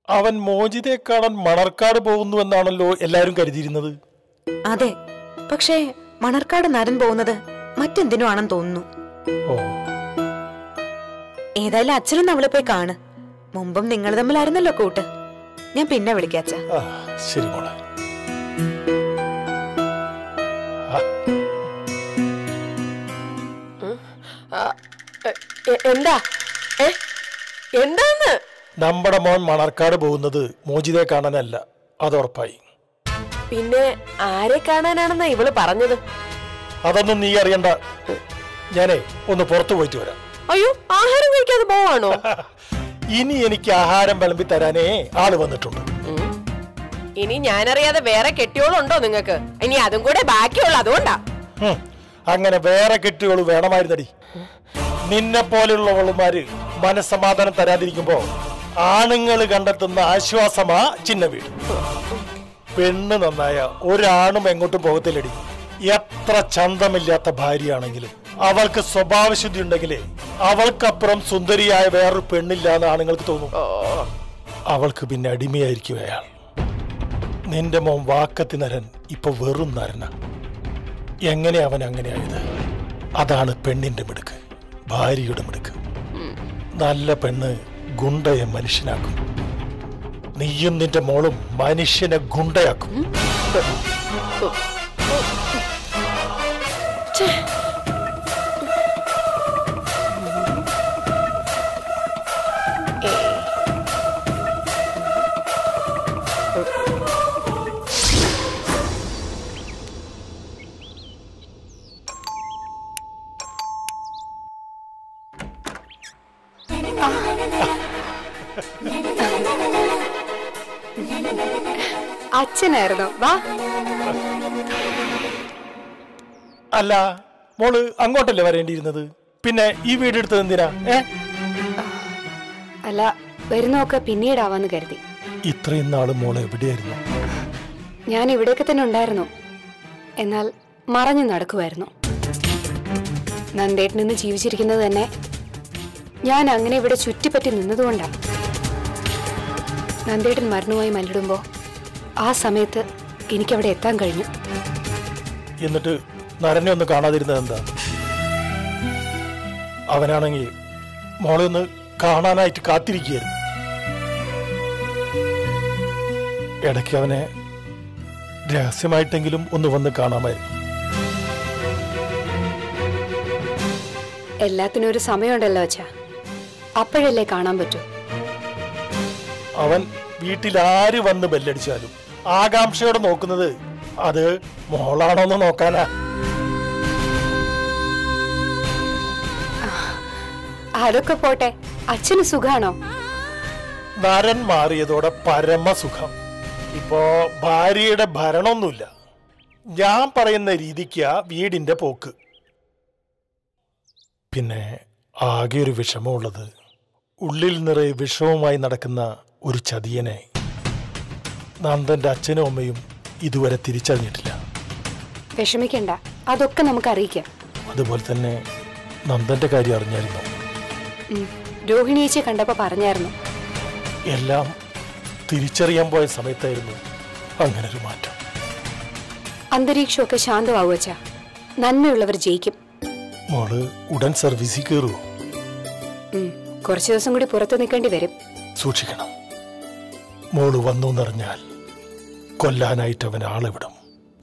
അവൻ മോചിതയെ കാണാൻ മണർക്കാട് പോകുന്നു എന്നാണല്ലോ എല്ലാരും കരുതിയിരുന്നത് അതെ പക്ഷേ മണർക്കാട് നരൻ പോകുന്നത് മറ്റെന്തിനു ആണെന്ന് തോന്നുന്നു ഓ ഏതായാലും അച്ഛനും അവളെ പോയി കാണ് മുമ്പും നിങ്ങൾ തമ്മിലായിരുന്നല്ലോ കൂട്ട് ഞാൻ പിന്നെ വിളിക്കാം അച്ഛാ ആ ശരി മോളെ ആ, എ- എ- എന്താ ഏ എന്താന്ന് നമ്മുടെ മോൻ മണർക്കാട് പോകുന്നത് മോചിതയെ കാണാനല്ല അത് ഉറപ്പായി പിന്നെ ആരെ കാണാനാണെന്നാ ഇവള് പറഞ്ഞത് അതൊന്നും നീ അറിയണ്ട ഞാനേ ഒന്ന് പുറത്തു പോയിട്ട് വരാം അയ്യോ ആഹാരം കഴിക്കാതെ പോവാണോ ഇനി എനിക്ക് ആഹാരം വിളമ്പി തരാനേ ആള് വന്നിട്ടുണ്ട് ഇനി ഞാനറിയാതെ വേറെ കെട്ടിയോളുണ്ടോ നിങ്ങക്ക് ഇനി അതും കൂടെ ബാക്കിയുള്ള അതുകൊണ്ടാ ഹും, അങ്ങനെ വേറെ കെട്ടുകൾ വേണമായിരുന്നടി നിന്നെ പോലെയുള്ളവളുമാര് മനസ്സമാധാനം തരാതിരിക്കുമ്പോ ആണുങ്ങൾ കണ്ടെത്തുന്ന ആശ്വാസമാ ചിന്ന വീട് പെണ്ണ് നന്നായ ഒരാണും എങ്ങോട്ടും പോകത്തില്ലടി എത്ര ചന്തമില്ലാത്ത ഭാര്യയാണെങ്കിലും അവൾക്ക് സ്വഭാവശുദ്ധി ഉണ്ടെങ്കിലേ അവൾക്കപ്പുറം സുന്ദരിയായ വേറൊരു പെണ്ണില്ല എന്ന് ആണുങ്ങൾക്ക് തോന്നും അവൾക്ക് പിന്നെ അടിമയായിരിക്കും അയാൾ നിന്റെ മോൻ വാക്കത്തി നരൻ ഇപ്പൊ വെറും നരന എങ്ങനെ അവൻ അങ്ങനെയായത് അതാണ് പെണ്ണിന്റെ മിടുക്ക് ഭാര്യയുടെ മിടുക്ക് നല്ല പെണ്ണ് ഗുണ്ടയെ മനുഷ്യനാക്കും നീയും നിന്റെ മോളും മനുഷ്യനെ ഗുണ്ടയാക്കും അച്ഛനായിരുന്നോ വാ അല്ല മോള് അങ്ങോട്ടല്ലേ വരേണ്ടിയിരുന്നത് പിന്നെ ഈ വീടെടുത്തത് എന്തിനാ ഏ അല്ല വരുന്നൊക്കെ പിന്നീടാവാന്ന് കരുതി ഇത്രയും നാള് മോള് എവിടെയായിരുന്നു ഞാൻ ഇവിടെയൊക്കെ തന്നെ ഉണ്ടായിരുന്നു എന്നാൽ മറഞ്ഞു നടക്കുമായിരുന്നു നന്ദേട്ടൻ നിന്ന് ജീവിച്ചിരിക്കുന്നത് തന്നെ ഞാൻ അങ്ങനെ ഇവിടെ ചുറ്റിപ്പറ്റി നിന്നതുകൊണ്ടാണ് നന്ദേട്ടൻ മരണവുമായി മല്ലിടുമ്പോൾ ആ സമയത്ത് എനിക്കവിടെ എത്താൻ കഴിഞ്ഞു എന്നിട്ട് നരനെ ഒന്ന് കാണാതിരുന്നത് എന്താ അവനാണെങ്കിൽ മോളെ ഒന്ന് കാണാനായിട്ട് കാത്തിരിക്കുകയായിരുന്നു ഇടയ്ക്ക് അവനെ രഹസ്യമായിട്ടെങ്കിലും ഒന്ന് വന്ന് കാണാമായിരുന്നു എല്ലാത്തിനും ഒരു സമയമുണ്ടല്ലോ അച്ഛാ അപ്പോഴല്ലേ കാണാൻ പറ്റൂ അവൻ വീട്ടിൽ ആര് വന്ന് ബെല്ലടിച്ചാലും ആകാംക്ഷയോടെ നോക്കുന്നത് അത് മോളാണോന്ന് നോക്കാനാ അതൊക്കെ പോട്ടെ അച്ഛന് സുഖാണോ നരൻ മാറിയതോടെ പരമസുഖം ഇപ്പോ ഭാര്യയുടെ ഭരണമൊന്നുമില്ല ഞാൻ പറയുന്ന രീതിക്കാ വീടിന്റെ പോക്ക് പിന്നെ ആകെ ഒരു വിഷമമുള്ളത് ഉള്ളിൽ നിറയെ വിഷമവുമായി നടക്കുന്ന ഒരു ചതിയനെ നന്ദന്റെ അച്ഛനും അമ്മയും ഇതുവരെ തിരിച്ചറിഞ്ഞിട്ടില്ല വിഷമിക്കണ്ട അതൊക്കെ നമുക്ക് അറിയിക്കാം അതുപോലെ തന്നെ നന്ദന്റെ കാര്യം അറിഞ്ഞായിരുന്നു ഉം. രോഹിണിയേച്ചി കണ്ടപ്പോ പറഞ്ഞായിരുന്നു എല്ലാം തിരിച്ചറിയാൻ പോയ സമയത്തായിരുന്നു അങ്ങനൊരു മാറ്റം അന്തരീക്ഷമൊക്കെ ശാന്തമാവും അച്ഛാ നന്മയുള്ളവർ ജയിക്കും മോള് ഉടൻ സർവീസിൽ കയറുമോ ഉം. കുറച്ചു ദിവസം കൂടി പുറത്തു നിൽക്കേണ്ടി വരും സൂക്ഷിക്കണം മോള് വന്നു എന്നറിഞ്ഞാൽ കൊല്ലാനായിട്ട് അവൻ ആളെ വിടും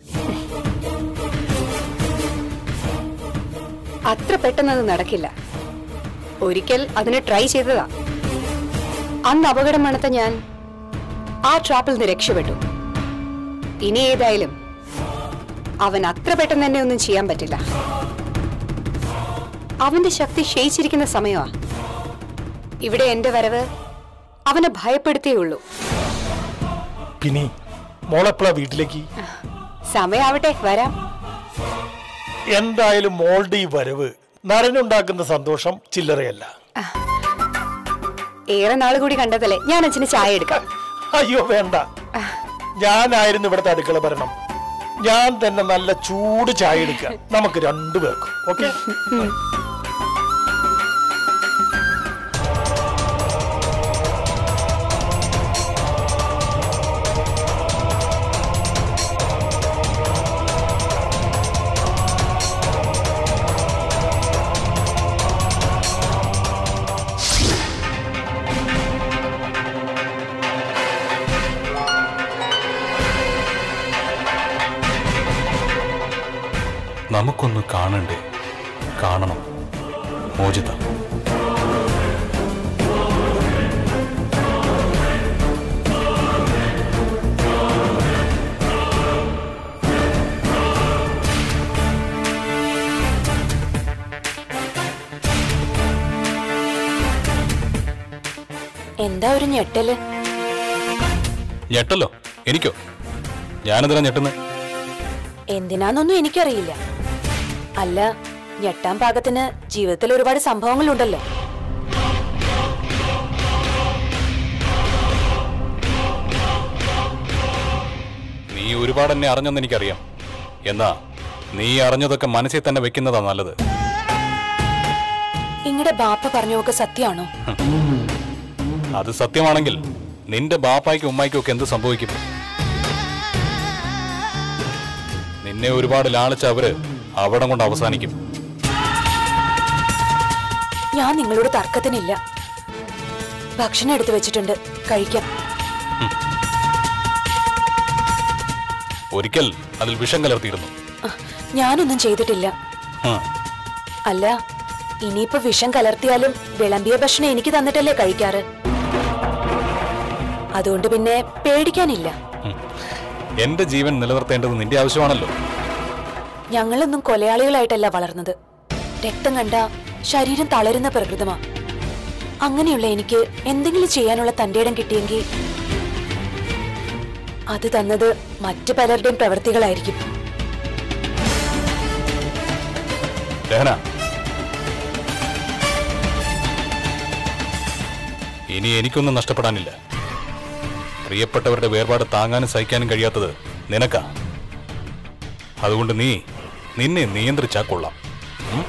അത്ര പെട്ടെന്ന് അത് നടക്കില്ല ഒരിക്കൽ അതിന് ട്രൈ ചെയ്തതാ അന്ന് അപകടം മണത്ത ഞാൻ ആ ട്രാപ്പിൽ നിന്ന് രക്ഷപ്പെട്ടു ഇനി ഏതായാലും അവൻ അത്ര പെട്ടെന്ന് തന്നെ ഒന്നും ചെയ്യാൻ പറ്റില്ല അവന്റെ ശക്തി ക്ഷയിച്ചിരിക്കുന്ന സമയമാ ഇവിടെ എന്റെ വരവ് അവനെ ഭയപ്പെടുത്തിയുള്ളൂ പിന്നെ മോളെപ്പോഴാ വീട്ടിലേക്ക് സമയാവട്ടെ വരാം എന്തായാലും മോളുടെ ഈ വരവ് നരനുണ്ടാക്കുന്ന സന്തോഷം ചില്ലറയല്ല ഏറെ നാൾ കൂടി കണ്ടതല്ലേ ഞാൻ അച്ഛന് ചായ എടുക്കാം അയ്യോ വേണ്ട ഞാനായിരുന്നു ഇവിടുത്തെ അടുക്കള ഭരണം ഞാൻ തന്നെ നല്ല ചൂട് ചായ എടുക്കുക നമുക്ക് രണ്ടുപേർക്കും ഓക്കെ നമുക്കൊന്ന് കാണണ്ടേ കാണണം മോചിത എന്താ ഒരു ഞെട്ടല് ഞെട്ടല്ലോ എനിക്കോ ഞാനെന്തിനാ ഞെട്ടുന്നത് എന്തിനാന്നൊന്നും എനിക്കറിയില്ല അല്ല ഞെട്ടാൻ പാകത്തിന് ജീവിതത്തിൽ ഒരുപാട് സംഭവങ്ങളുണ്ടല്ലോ നീ ഒരുപാട് എന്നെ അറിഞ്ഞെന്ന് എനിക്കറിയാം എന്നാ നീ അറിഞ്ഞതൊക്കെ മനസ്സിൽ തന്നെ വെക്കുന്നതാ നല്ലത് ഇങ്ങടെ ബാപ്പ പറഞ്ഞൊക്കെ സത്യാണോ അത് സത്യമാണെങ്കിൽ നിന്റെ ബാപ്പായ്ക്കും ഉമ്മായ്ക്കും ഒക്കെ എന്ത് സംഭവിക്കും നിന്നെ ഒരുപാട് ലാളിച്ച അവര് അവിടം കൊണ്ട് അവസാനിക്കും ഞാൻ നിങ്ങളോട് തർക്കത്തിനില്ല ഭക്ഷണം എടുത്തു വെച്ചിട്ടുണ്ട് കഴിക്കാം ഒരിക്കൽ അതിൽ വിഷം കലർത്തിയിരുന്നു ആ, ഞാനൊന്നും ചെയ്തിട്ടില്ല ആ, അല്ല ഇനിയിപ്പോ വിഷം കലർത്തിയാലും വിളമ്പിയ ഭക്ഷണം എനിക്ക് തന്നിട്ടല്ലേ കഴിക്കാറ് അതുകൊണ്ട് പിന്നെ പേടിക്കാനില്ല ഉം. എന്റെ ജീവൻ നിലനിർത്തേണ്ടത് നിന്റെ ആവശ്യമാണല്ലോ ഞങ്ങളൊന്നും കൊലയാളികളായിട്ടല്ല വളർന്നത് രക്തം കണ്ട ശരീരം തളരുന്ന പ്രകൃതമാ അങ്ങനെയുള്ള എനിക്ക് എന്തെങ്കിലും ചെയ്യാനുള്ള തന്റെ ഇടം കിട്ടിയെങ്കിൽ അത് തന്നത് മറ്റു പലരുടെയും പ്രവൃത്തികളായിരിക്കും രഹന ഇനി എനിക്കൊന്നും നഷ്ടപ്പെടാനില്ല പ്രിയപ്പെട്ടവരുടെ വേർപാട് താങ്ങാനും സഹിക്കാനും കഴിയാത്തത് നിനക്കാ അതുകൊണ്ട് നീ നിന്നെ നിയന്ത്രിച്ചാ കൊള്ളാം ഉം?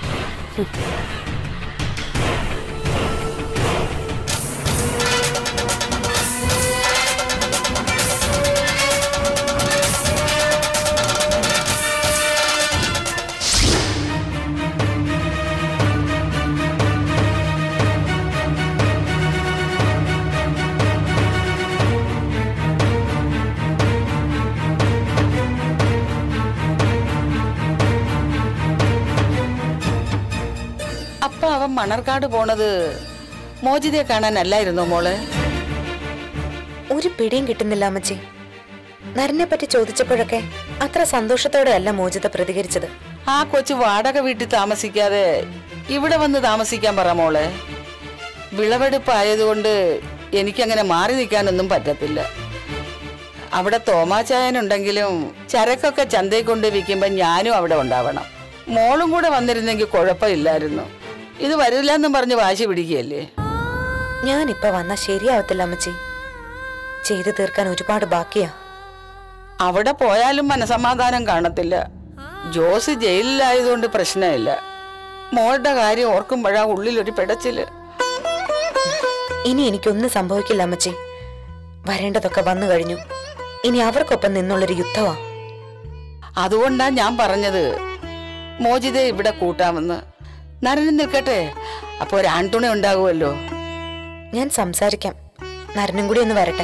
അപ്പൊ അവൻ മണർക്കാട് പോണത് മോചിതയെ കാണാനല്ലായിരുന്നോ മോള് ഒരു പിടിയും കിട്ടുന്നില്ല അമ്മച്ചി നരനെ പറ്റി ചോദിച്ചപ്പോഴൊക്കെ അത്ര സന്തോഷത്തോടെ അല്ല മോചിത പ്രതികരിച്ചത് ആ കൊച്ചു വാടക വീട്ടിൽ താമസിക്കാതെ ഇവിടെ വന്ന് താമസിക്കാൻ പറ മോളെ വിളവെടുപ്പായതുകൊണ്ട് എനിക്കങ്ങനെ മാറി നിൽക്കാനൊന്നും പറ്റത്തില്ല അവിടെ തോമാച്ചായനുണ്ടെങ്കിലും ചരക്കൊക്കെ ചന്തയിൽ കൊണ്ട് വിൽക്കുമ്പോൾ ഞാനും അവിടെ ഉണ്ടാവണം മോളും കൂടെ വന്നിരുന്നെങ്കിൽ കുഴപ്പമില്ലായിരുന്നു ഇത് വരില്ല എന്നും പറഞ്ഞ് വാശി പിടിക്കുകയല്ലേ ഞാനിപ്പോ വന്നാ ശരിയാവത്തില്ല അമ്മച്ചി ചെയ്തു തീർക്കാൻ ഒരുപാട് ബാക്കിയാ അവിടെ പോയാലും മനസമാധാനം കാണത്തില്ല ജോസ് ജയിലിലായതുകൊണ്ട് പ്രശ്നമില്ല മോളുടെ കാര്യം ഓർക്കുമ്പോഴാ ഉള്ളിലൊരു പിടച്ചില് ഇനി എനിക്കൊന്നും സംഭവിക്കില്ല അമ്മച്ചി വരേണ്ടതൊക്കെ വന്നു കഴിഞ്ഞു ഇനി അവർക്കൊപ്പം നിന്നുള്ളൊരു യുദ്ധമാ അതുകൊണ്ടാ ഞാൻ പറഞ്ഞത് മോചിതയെ ഇവിടെ കൂട്ടാമെന്ന് നരനും നിൽക്കട്ടെ അപ്പൊ ഒരു ആൺതുണ ഉണ്ടാകുമല്ലോ ഞാൻ സംസാരിക്കാം നരനും കൂടി ഒന്ന് വരട്ടെ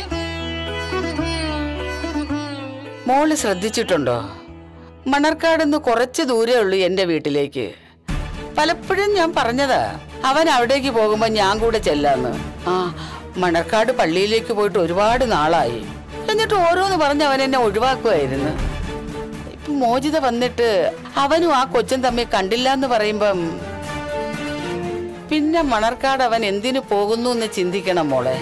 മോള് ശ്രദ്ധിച്ചിട്ടുണ്ടോ മണർക്കാടുന്ന് കുറച്ച് ദൂരേ ഉള്ളൂ എന്റെ വീട്ടിലേക്ക് പലപ്പോഴും ഞാൻ പറഞ്ഞതാ അവൻ അവിടേക്ക് പോകുമ്പോ ഞാൻ കൂടെ ചെല്ലാന്ന് ആ മണർക്കാട് പള്ളിയിലേക്ക് പോയിട്ട് ഒരുപാട് നാളായി എന്നിട്ട് ഓരോന്ന് പറഞ്ഞ് അവൻ എന്നെ ഒഴിവാക്കുമായിരുന്നു ഇപ്പൊ മോചിത വന്നിട്ട് അവനും ആ കൊച്ചും തമ്മിൽ കണ്ടില്ല എന്ന് പറയുമ്പം പിന്നെ മണർക്കാട് അവൻ എന്തിനു പോകുന്നു എന്ന് ചിന്തിക്കണം മോളെ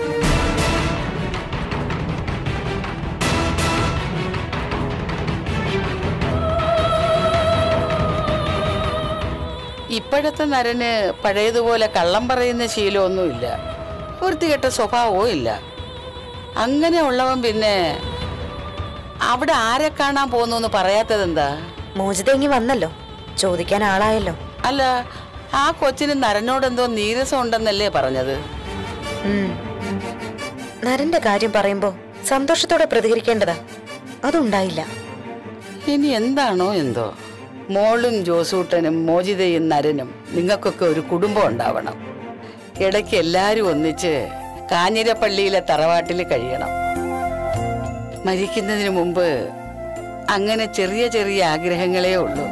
ഇപ്പോഴത്തെ നരന് പഴയതുപോലെ കള്ളം പറയുന്ന ശീലമൊന്നുമില്ല വൃത്തികെട്ട സ്വഭാവവും ഇല്ല അങ്ങനെ ഉള്ളവൻ പിന്നെ അവിടെ ആരെ കാണാൻ പോകുന്നു എന്ന് പറയാത്തതെന്താ മോചിത ഇങ്ങി വന്നല്ലോ ചോദിക്കാൻ ആളായല്ലോ അല്ല ആ കൊച്ചിന് നരനോടെന്തോ നീരസം ഉണ്ടെന്നല്ലേ പറഞ്ഞത് ഉം. നരന്റെ കാര്യം പറയുമ്പോ സന്തോഷത്തോടെ പ്രതികരിക്കേണ്ടതാ അതുണ്ടായില്ല ഇനി എന്താണോ എന്തോ മോളും ജോസൂട്ടനും മോചിതയും നരനും നിങ്ങൾക്കൊക്കെ ഒരു കുടുംബം ഉണ്ടാവണം ഇടയ്ക്ക് എല്ലാരും ഒന്നിച്ച് കാഞ്ഞിരപ്പള്ളിയിലെ തറവാട്ടിൽ കഴിയണം മരിക്കുന്നതിന് മുമ്പ് അങ്ങനെ ചെറിയ ചെറിയ ആഗ്രഹങ്ങളേ ഉള്ളൂ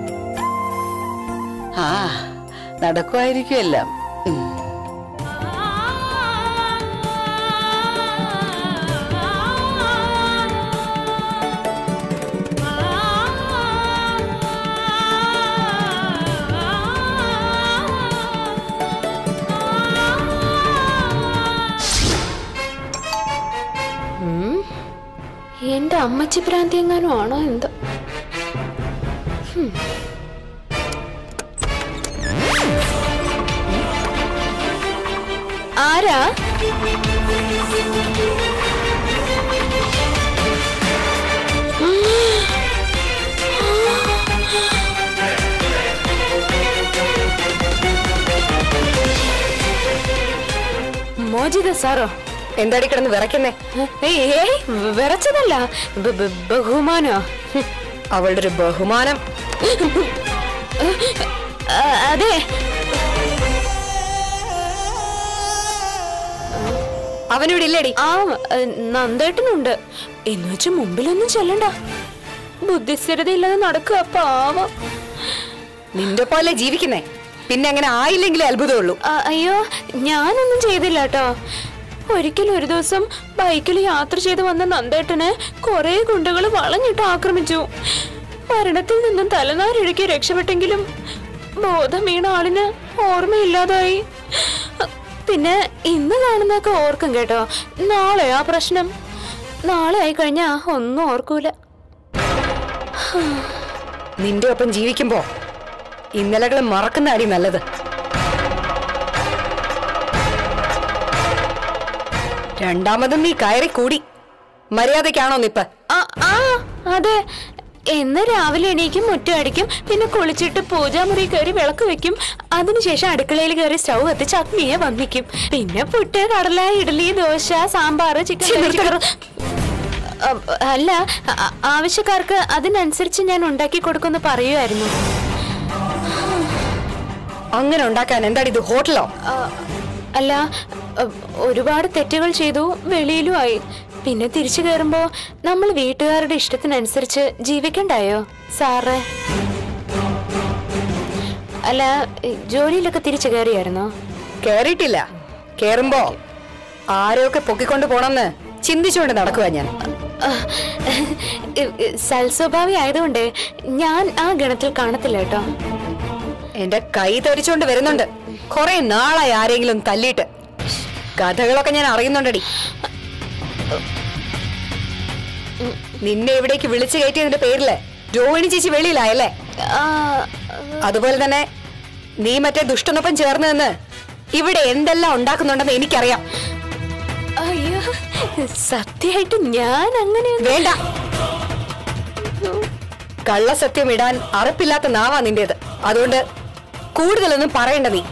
ആ നടക്കുമായിരിക്കും എല്ലാം ഉം. എന്റെ അമ്മച്ചി ഭ്രാന്തി എങ്ങാനും ആണോ എന്തോ ഹും. ആരാ മോചിത സാറോ എന്താടി കിടന്ന് വിറയ്ക്കുന്നേ ഏയ് ഏയ് വിറച്ചതല്ല ബ- ബ- ബഹുമാനോ ഹും. അവളുടെ ഒരു ബഹുമാനം ആ, അതെ അവനിവിടെ ഇല്ലേടി ആ നന്ദേട്ടനുണ്ട് എന്ന് വെച്ച് മുമ്പിലൊന്നും ചെല്ലണ്ട ബുദ്ധിസ്ഥിരതയില്ലാതെ നടക്കുക പാവം നിന്റെ പോലെ ജീവിക്കുന്നേ പിന്നെ അങ്ങനെ ആയില്ലെങ്കിലേ അത്ഭുതമുള്ളൂ ആ, അയ്യോ ഞാനൊന്നും ചെയ്തില്ല കേട്ടോ ഒരിക്കലും ഒരു ദിവസം ബൈക്കിൽ യാത്ര ചെയ്ത് വന്ന നന്ദേട്ടനെ കുറെ ഗുണ്ടകൾ വളഞ്ഞിട്ട് ആക്രമിച്ചു മരണത്തിൽ നിന്നും തലനാരിഴയ്ക്ക് രക്ഷപ്പെട്ടെങ്കിലും ബോധം വീണ ആളിന് ഓർമ്മയില്ലാതായി പിന്നെ ഇന്ന് കാണുന്നതൊക്കെ ഓർക്കും കേട്ടോ നാളെ ആ പ്രശ്നം നാളെ ആയി കഴിഞ്ഞാ ഒന്നും ഓർക്കൂല നിന്റെ ഒപ്പം ജീവിക്കുമ്പോ ഇന്നലകൾ മറക്കുന്നതാടി നല്ലത് രണ്ടാമതും നീ കയറി കൂടി മര്യാദക്കാണോ നിപ്പ് ആ ആ അതെ എന്ന് രാവിലെ എണീക്കും മുറ്റം അടിക്കും പിന്നെ കുളിച്ചിട്ട് പൂജാമുറി കയറി വിളക്ക് വെക്കും അതിനുശേഷം അടുക്കളയിൽ കയറി സ്റ്റൗ കത്തിച്ച് അഗ്നിയെ വന്നിക്കും പിന്നെ പുട്ട് കടല idli dosa sambar chicken curry, chicken റോ- അ- അല്ല ആ- ആവശ്യക്കാർക്ക് അതിനനുസരിച്ച് ഞാൻ ഉണ്ടാക്കി കൊടുക്കുമെന്ന് പറയുമായിരുന്നു അങ്ങനെ ഉണ്ടാക്കാൻ എന്താടി ഇത് ഹോട്ടലോ ആ, അല്ല അ, ഒരുപാട് തെറ്റുകൾ ചെയ്തു വെളിയിലും ആയി പിന്നെ തിരിച്ചു കയറുമ്പോ നമ്മൾ വീട്ടുകാരുടെ ഇഷ്ടത്തിനനുസരിച്ച് ജീവിക്കണ്ടായോ സാറേ അല്ല ഈ ജോലിയിലൊക്കെ തിരിച്ചു കയറിയായിരുന്നോ കേറിയിട്ടില്ല കേറുമ്പോ ആരെയൊക്കെ പൊക്കിക്കൊണ്ട് പോണെന്ന് ചിന്തിച്ചുകൊണ്ട് നടക്കുക ഞാൻ സൽസ്വഭാവി ആയതുകൊണ്ട് ഞാൻ ആ ഗണത്തിൽ കാണത്തില്ല കേട്ടോ എന്റെ കൈ തെറിച്ചോണ്ട് വരുന്നുണ്ട് കുറെ നാളായി ആരെങ്കിലും തല്ലിയിട്ട് കഥകളൊക്കെ ഞാൻ അറിയുന്നുണ്ടടി നിന്നെ ഇവിടേക്ക് വിളിച്ചു കയറ്റിയതിന്റെ പേരില് രോഹിണി ചേച്ചി വെളിയിലായല്ലേ ആ, അതുപോലെ തന്നെ നീ മറ്റേ ദുഷ്ടനൊപ്പം ചേർന്ന് നിന്ന് ഇവിടെ എന്തെല്ലാം ഉണ്ടാക്കുന്നുണ്ടെന്ന് എനിക്കറിയാം അയ്യോ സത്യമായിട്ട് ഞാൻ അങ്ങനെ വേണ്ട കള്ളസത്യം ഇടാൻ അറപ്പില്ലാത്ത നാവാ നിന്റേത് അതുകൊണ്ട് കൂടുതലൊന്നും പറയണ്ട നീ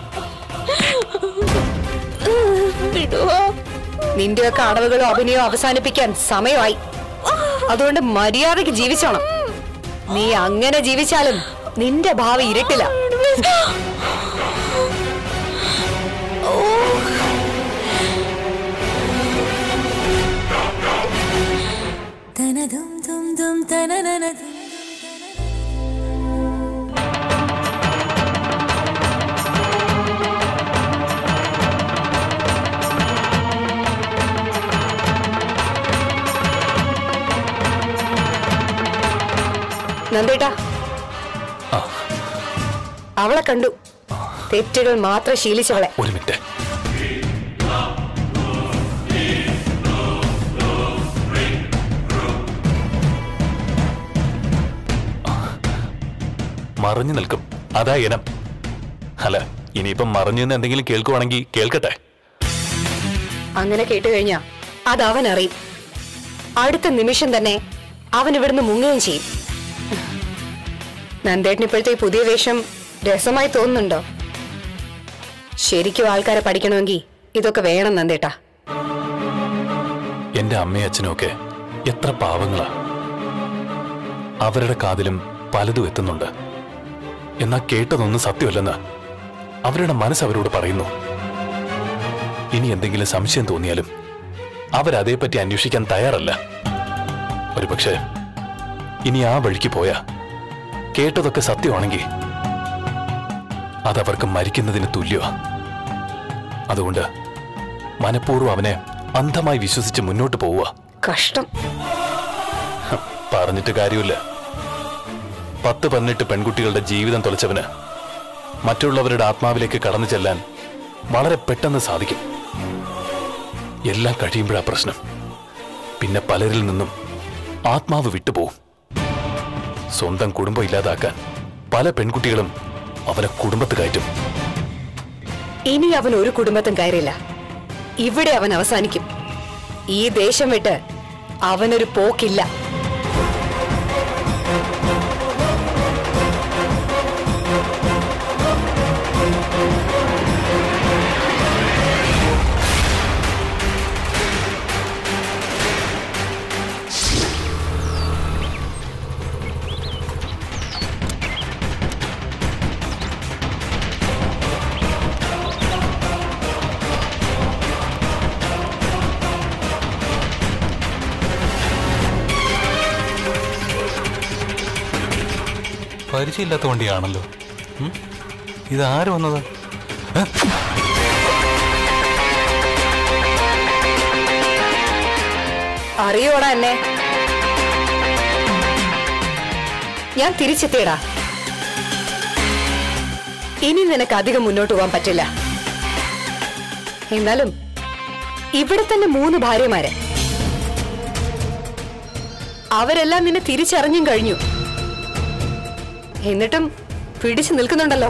വിടുവോ നിന്റെയൊക്കെ അടവുകളോ അഭിനയോ അവസാനിപ്പിക്കാൻ സമയമായി അതുകൊണ്ട് മര്യാദയ്ക്ക് ജീവിച്ചോണം നീ അങ്ങനെ ജീവിച്ചാലും നിന്റെ ഭാവി ഇരുട്ടില്ല നന്ദേട്ടാ അവളെ കണ്ടു തെറ്റുകൾ മാത്രം ശീലിച്ചവളെ ഒരു മിനിറ്റ് മറിഞ്ഞു നിൽക്കും അതാ ഇനം അല്ല ഇനിയിപ്പം മറിഞ്ഞു നിന്ന് എന്തെങ്കിലും കേൾക്കുവാണെങ്കിൽ കേൾക്കട്ടെ അങ്ങനെ കേട്ടു കഴിഞ്ഞാ അത് അവൻ അറിയും അടുത്ത നിമിഷം തന്നെ അവൻ ഇവിടുന്ന് മുങ്ങുകയും ചെയ്യും നന്ദേട്ടന് ഇപ്പോഴത്തെ ഈ പുതിയ വേഷം രസമായി തോന്നുന്നുണ്ടോ ശരിക്കും ആൾക്കാരെ പഠിക്കണമെങ്കിൽ ഇതൊക്കെ വേണം നന്ദേട്ടാ എന്റെ അമ്മയും അച്ഛനും ഒക്കെ എത്ര പാവങ്ങളാ അവരുടെ കാതിലും പലതും എത്തുന്നുണ്ട് എന്നാ കേട്ടതൊന്നും സത്യമല്ലെന്ന് അവരുടെ മനസ്സ് അവരോട് പറയുന്നു ഇനി എന്തെങ്കിലും സംശയം തോന്നിയാലും അവരതേപ്പറ്റി അന്വേഷിക്കാൻ തയ്യാറല്ല ഒരുപക്ഷെ ഇനി ആ വഴിക്ക് പോയാ കേട്ടതൊക്കെ സത്യമാണെങ്കിൽ അതവർക്ക് മരിക്കുന്നതിന് തുല്യമാ അതുകൊണ്ട് മനഃപൂർവ്വം അവനെ അന്ധമായി വിശ്വസിച്ച് മുന്നോട്ട് പോവുക കഷ്ടം പറഞ്ഞിട്ട് കാര്യമില്ല പത്ത് പതിനെട്ട് പെൺകുട്ടികളുടെ ജീവിതം തുലച്ചവന് മറ്റുള്ളവരുടെ ആത്മാവിലേക്ക് കടന്നു ചെല്ലാൻ വളരെ പെട്ടെന്ന് സാധിക്കും എല്ലാം കഴിയുമ്പോഴാ പ്രശ്നം പിന്നെ പലരിൽ നിന്നും ആത്മാവ് വിട്ടുപോകും സ്വന്തം കുടുംബം ഇല്ലാതാക്കാൻ പല പെൺകുട്ടികളും അവനെ കുടുംബത്ത് കയറ്റും ഇനി അവൻ ഒരു കുടുംബത്തും കയറില്ല ഇവിടെ അവൻ അവസാനിക്കും ഈ ദേശം വിട്ട് അവനൊരു പോക്കില്ല പരിചയമില്ലാത്ത വണ്ടിയാണല്ലോ ഇത് ആര് വന്നത് അറിയോടാ എന്നെ ഞാൻ തിരിച്ചെത്തിയടാ ഇനി നിനക്ക് അധികം മുന്നോട്ട് പോകാൻ പറ്റില്ല എന്നാലും ഇവിടെ തന്നെ മൂന്ന് ഭാര്യമാര് അവരെല്ലാം നിന്നെ തിരിച്ചറിഞ്ഞും കഴിഞ്ഞു എന്നിട്ടും പിടിച്ചു നിൽക്കുന്നുണ്ടല്ലോ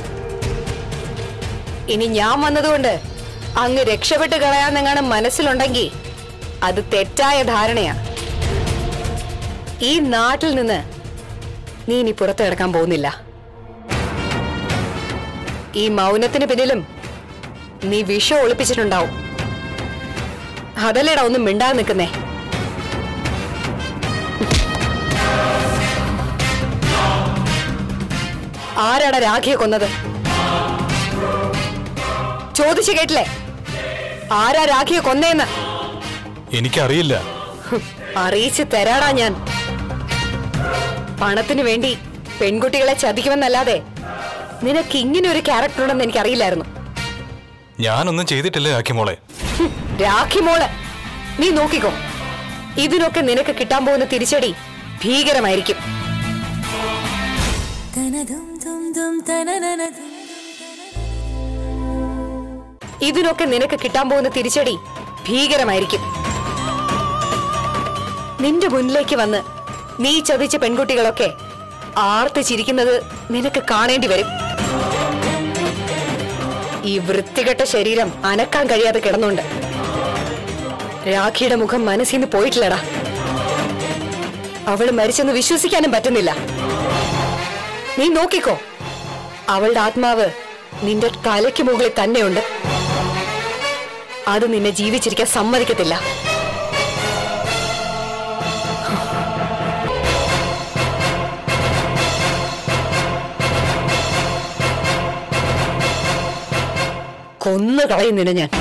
ഇനി ഞാൻ വന്നതുകൊണ്ട് അങ്ങ് രക്ഷപ്പെട്ട് കളയാന്നെങ്ങാനും മനസ്സിലുണ്ടെങ്കിൽ അത് തെറ്റായ ധാരണയാ ഈ നാട്ടിൽ നിന്ന് നീ ഇനി പുറത്തു കിടക്കാൻ പോകുന്നില്ല ഈ മൗനത്തിന് പിന്നിലും നീ വിഷം ഒളിപ്പിച്ചിട്ടുണ്ടാവും അതല്ലേടാ ഒന്നും മിണ്ടാതെ നിൽക്കുന്നേ ആരാടാ രാഖിയെ കൊന്നത് ചോദിച്ചു കേട്ടില്ലേ ആരാ രാഖിയെ കൊന്നേന്ന് എനിക്കറിയില്ല ഹും, അറിയിച്ച് തരാടാ ഞാൻ പണത്തിന് വേണ്ടി പെൺകുട്ടികളെ ചതിക്കുമെന്നല്ലാതെ നിനക്ക് ഇങ്ങനെ ഒരു ക്യാരക്ടർ ഉണ്ടെന്ന് എനിക്കറിയില്ലായിരുന്നു ഞാനൊന്നും ചെയ്തിട്ടില്ല രാഖിമോളെ ഹും, രാഖി മോള് നീ നോക്കിക്കോ ഇതിനൊക്കെ നിനക്ക് കിട്ടാൻ പോകുന്ന തിരിച്ചടി ഭീകരമായിരിക്കും ഇതിനൊക്കെ നിനക്ക് കിട്ടാൻ പോകുന്ന തിരിച്ചടി ഭീകരമായിരിക്കും നിന്റെ മുന്നിലേക്ക് വന്ന് നീ ചതിച്ച പെൺകുട്ടികളൊക്കെ ആർത്ത് ചിരിക്കുന്നത് നിനക്ക് കാണേണ്ടി വരും ഈ വൃത്തികെട്ട ശരീരം അനക്കാൻ കഴിയാതെ കിടന്നുണ്ട് രാഖിയുടെ മുഖം മനസ്സിൽ നിന്ന് പോയിട്ടില്ലടാ അവള് മരിച്ചെന്ന് വിശ്വസിക്കാനും പറ്റുന്നില്ല നീ നോക്കിക്കോ അവളുടെ ആത്മാവ് നിന്റെ തലയ്ക്ക് മുകളിൽ തന്നെയുണ്ട് അത് നിന്നെ ജീവിച്ചിരിക്കാൻ സമ്മതിക്കത്തില്ല കൊന്നു കളയും നിന്നെ ഞാൻ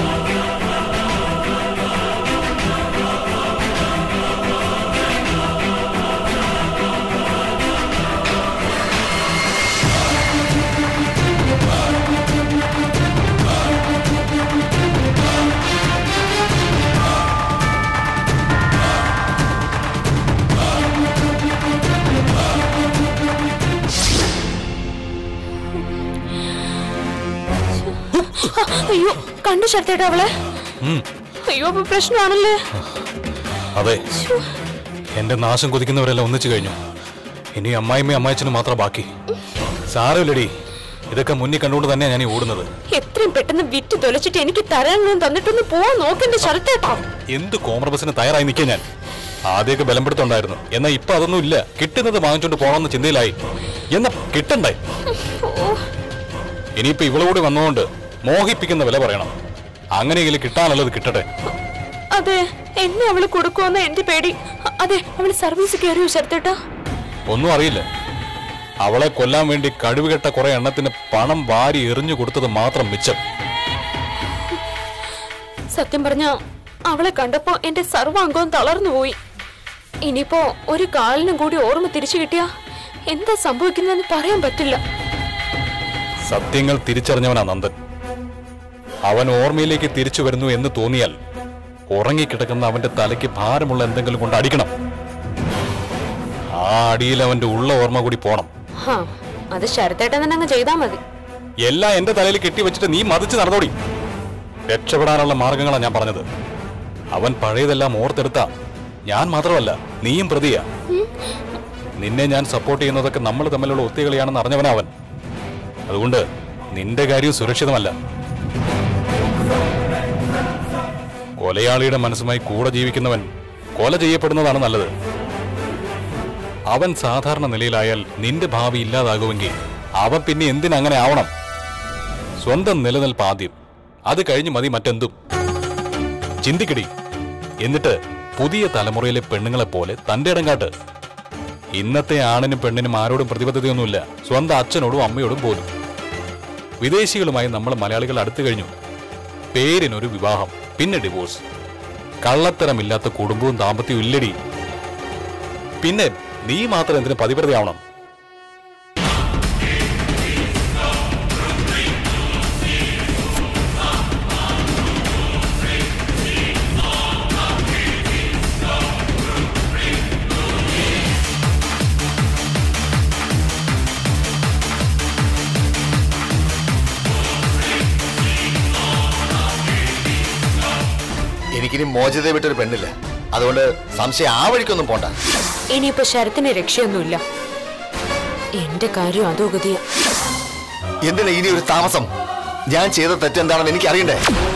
അയ്യോ കണ്ടു ശരത്തേട്ടാ അവളെ അയ്യോ അപ്പൊ പ്രശ്നമാണല്ലേ അതെ എന്റെ നാശം കൊതിക്കുന്നവരെല്ലാം ഒന്നിച്ചു കഴിഞ്ഞു ഇനി അമ്മായിമ്മയും അമ്മായച്ചനും മാത്രം ബാക്കി സാരമില്ലടി ഇതൊക്കെ മുന്നിൽ കണ്ടുകൊണ്ട് തന്നെയാണ് ഞാൻ ഈ ഓടുന്നത് എത്രയും പെട്ടെന്ന് വിറ്റ് തൊലച്ചിട്ട് എനിക്ക് തരാനൊന്നും തന്നിട്ടൊന്ന് പോവാൻ നോക്കണ്ടേ ശരത്തേട്ടാ എന്ത് കോംപ്രമൈസിന് തയ്യാറായി നിൽക്കാൻ ഞാൻ ആദ്യമൊക്കെ ബലപ്പെടുത്തുണ്ടായിരുന്നു എന്നാൽ ഇപ്പൊ അതൊന്നും ഇല്ല കിട്ടുന്നത് വാങ്ങിച്ചോണ്ട് പോകണമെന്ന ചിന്തയിലായി എന്നാ കിട്ടണ്ടേ ഇനിയിപ്പോ ഇവളോട് വന്നുകൊണ്ട് മോഹിപ്പിക്കുന്ന വില പറയണം അങ്ങനെയെങ്കിലും കിട്ടാനുള്ളത് കിട്ടട്ടെ അതെ എന്നെ അവള് കൊടുക്കുമെന്ന എന്റെ പേടി അ- അതെ അവള് സർവീസ് കയറിയോ ശരത്തേട്ടാ ഒന്നും അറിയില്ല അവളെ കൊല്ലാൻ വേണ്ടി കഴിവുകെട്ട കുറെ എണ്ണത്തിന് പണം വാരി എറിഞ്ഞു കൊടുത്തത് മാത്രം മിച്ചം സത്യം പറഞ്ഞ അവളെ കണ്ടപ്പോ എന്റെ സർവാംഗവും തളർന്നു പോയി ഇനിയിപ്പോ ഒരു കാലിനും കൂടി ഓർമ്മ തിരിച്ചു കിട്ടിയാ എന്താ സംഭവിക്കുന്നതെന്ന് പറയാൻ പറ്റില്ല സത്യങ്ങൾ തിരിച്ചറിഞ്ഞവനാ നന്ദൻ അവൻ ഓർമ്മയിലേക്ക് തിരിച്ചു വരുന്നു എന്ന് തോന്നിയാൽ ഉറങ്ങിക്കിടക്കുന്ന അവന്റെ തലയ്ക്ക് ഭാരമുള്ള എന്തെങ്കിലും കൊണ്ട് അടിക്കണം ആ അടിയിൽ അവന്റെ ഉള്ള ഓർമ്മ കൂടി പോണം ഹാ അത് ശരത്തേട്ടൻ തന്നെ അങ്ങ് ചെയ്താ മതി എല്ലാം എന്റെ തലയിൽ കെട്ടിവെച്ചിട്ട് നീ മതിച്ച് നടന്നോടി രക്ഷപ്പെടാനുള്ള മാർഗങ്ങളാ ഞാൻ പറഞ്ഞത് അവൻ പഴയതെല്ലാം ഓർത്തെടുത്ത ഞാൻ മാത്രമല്ല നീയും പ്രതിയാ നിന്നെ ഞാൻ സപ്പോർട്ട് ചെയ്യുന്നതൊക്കെ നമ്മൾ തമ്മിലുള്ള ഒത്തുകളിയാണെന്ന് അറിഞ്ഞവനാ അവൻ അതുകൊണ്ട് നിന്റെ കാര്യം സുരക്ഷിതമല്ല കൊലയാളിയുടെ മനസ്സുമായി കൂടെ ജീവിക്കുന്നവൻ കൊല ചെയ്യപ്പെടുന്നതാണ് നല്ലത് അവൻ സാധാരണ നിലയിലായാൽ നിന്റെ ഭാവി ഇല്ലാതാകുമെങ്കിൽ അവൻ പിന്നെ എന്തിനങ്ങനെ ആവണം സ്വന്തം നിലനിൽപ്പ് ആദ്യം അത് കഴിഞ്ഞ് മതി മറ്റെന്തും ചിന്തിക്കടി എന്നിട്ട് പുതിയ തലമുറയിലെ പെണ്ണുങ്ങളെ പോലെ തന്റെ ഇടം കാട്ട് ഇന്നത്തെ ആണിനും പെണ്ണിനും ആരോടും പ്രതിബദ്ധതയൊന്നുമില്ല സ്വന്തം അച്ഛനോടും അമ്മയോടും പോലും വിദേശികളുമായി നമ്മൾ മലയാളികൾ അടുത്തു കഴിഞ്ഞു പേരിനൊരു വിവാഹം പിന്നെ ഡിവോഴ്സ് കള്ളത്തരമില്ലാത്ത കുടുംബവും ദാമ്പത്യവും ഇല്ലടി പിന്നെ നീ മാത്രം എന്തിനു പതിവ്രതയാവണം എനിക്കിനി മോചിതയെ വിട്ടൊരു പെണ്ണില്ല അതുകൊണ്ട് സംശയം ആ വഴിക്കൊന്നും പോണ്ട ഇനിയിപ്പോ ശരത്തിന് രക്ഷയൊന്നുമില്ല എന്റെ കാര്യം അതോ ഗതിയാ എന്തിനാ ഇനി ഒരു താമസം ഞാൻ ചെയ്ത തെറ്റെന്താണെന്ന് എനിക്ക് അറിയണ്ടേ